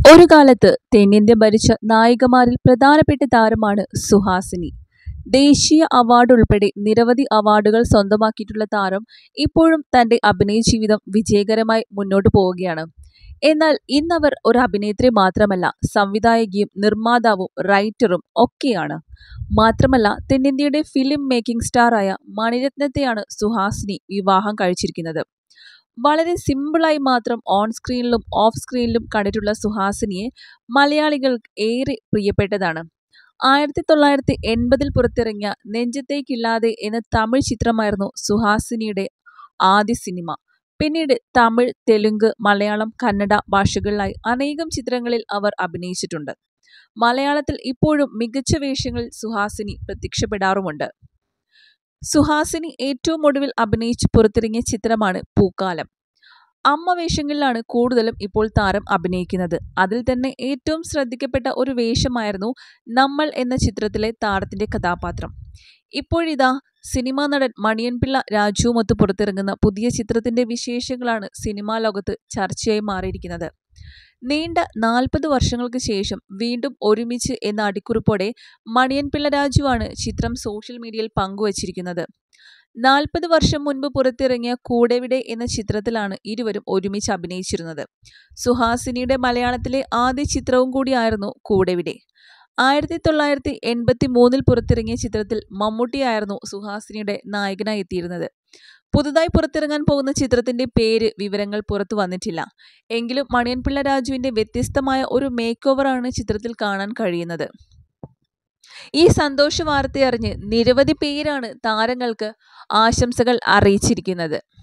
ഒരു കാലത്ത് തെന്നിന്ത്യ ഭരിച്ച നായികമാരിൽ പ്രധാനപ്പെട്ട താരമാണ് സുഹാസിനി ദേശീയ അവാർഡ് ഉൾപ്പെടെ നിരവധി അവാർഡുകൾ സ്വന്തമാക്കിയിട്ടുള്ള താരം ഇപ്പോഴും തന്റെ അഭിനയ ജീവിതം വിജയകരമായി മുന്നോട്ടു പോവുകയാണ് എന്നാൽ ഇന്നവർ ഒരു അഭിനേത്രി മാത്രമല്ല സംവിധായകയും നിർമ്മാതാവും റൈറ്ററും ഒക്കെയാണ് മാത്രമല്ല തെന്നിന്ത്യയുടെ ഫിലിം മേക്കിംഗ് സ്റ്റാറായ മണിരത്നത്തെയാണ് സുഹാസിനി വിവാഹം കഴിച്ചിരിക്കുന്നത് വളരെ സിമ്പിളായി മാത്രം ഓൺ സ്ക്രീനിലും ഓഫ് സ്ക്രീനിലും കണ്ടിട്ടുള്ള സുഹാസിനിയെ മലയാളികൾ ഏറെ പ്രിയപ്പെട്ടതാണ് ആയിരത്തി തൊള്ളായിരത്തി എൺപതിൽ പുറത്തിറങ്ങിയ നെഞ്ചത്തേക്കില്ലാതെ എന്ന തമിഴ് ചിത്രമായിരുന്നു സുഹാസിനിയുടെ ആദ്യ സിനിമ പിന്നീട് തമിഴ് തെലുങ്ക് മലയാളം കന്നഡ ഭാഷകളിലായി അനേകം ചിത്രങ്ങളിൽ അവർ അഭിനയിച്ചിട്ടുണ്ട് മലയാളത്തിൽ ഇപ്പോഴും മികച്ച വേഷങ്ങളിൽ സുഹാസിനി പ്രത്യക്ഷപ്പെടാറുമുണ്ട് സുഹാസിനി ഏറ്റവും ഒടുവിൽ അഭിനയിച്ച് പുറത്തിറങ്ങിയ ചിത്രമാണ് പൂക്കാലം അമ്മ വേഷങ്ങളിലാണ് കൂടുതലും ഇപ്പോൾ താരം അഭിനയിക്കുന്നത് അതിൽ തന്നെ ഏറ്റവും ശ്രദ്ധിക്കപ്പെട്ട ഒരു വേഷമായിരുന്നു നമ്മൾ എന്ന ചിത്രത്തിലെ താരത്തിന്റെ കഥാപാത്രം ഇപ്പോഴിതാ സിനിമാ നടൻ മണിയൻപിള്ള രാജുവുമൊത്ത് പുറത്തിറങ്ങുന്ന പുതിയ ചിത്രത്തിന്റെ വിശേഷങ്ങളാണ് സിനിമാ ലോകത്ത് ചർച്ചയായി മാറിയിരിക്കുന്നത് നീണ്ട നാൽപ്പത് വർഷങ്ങൾക്ക് ശേഷം വീണ്ടും ഒരുമിച്ച് എന്ന അടിക്കുറിപ്പോടെ മണിയൻപിള്ള രാജുവാണ് ചിത്രം സോഷ്യൽ മീഡിയയിൽ പങ്കുവച്ചിരിക്കുന്നത് നാൽപ്പത് വർഷം മുൻപ് പുറത്തിറങ്ങിയ കൂടെവിടെ എന്ന ചിത്രത്തിലാണ് ഇരുവരും ഒരുമിച്ച് അഭിനയിച്ചിരുന്നത് സുഹാസിനിയുടെ മലയാളത്തിലെ ആദ്യ ചിത്രവും കൂടിയായിരുന്നു കൂടെവിടെ ആയിരത്തി തൊള്ളായിരത്തി എൺപത്തി മൂന്നിൽ പുറത്തിറങ്ങിയ ചിത്രത്തിൽ മമ്മൂട്ടിയായിരുന്നു സുഹാസിനിയുടെ നായകനായി എത്തിയിരുന്നത് പുതുതായി പുറത്തിറങ്ങാൻ പോകുന്ന ചിത്രത്തിന്റെ പേര് വിവരങ്ങൾ പുറത്തു വന്നിട്ടില്ല എങ്കിലും മണിയൻപിള്ള രാജുവിന്റെ വ്യത്യസ്തമായ ഒരു മേക്ക് ഓവറാണ് ചിത്രത്തിൽ കാണാൻ കഴിയുന്നത് ഈ സന്തോഷ വാർത്തയറിഞ്ഞ് നിരവധി പേരാണ് താരങ്ങൾക്ക് ആശംസകൾ അറിയിച്ചിരിക്കുന്നത്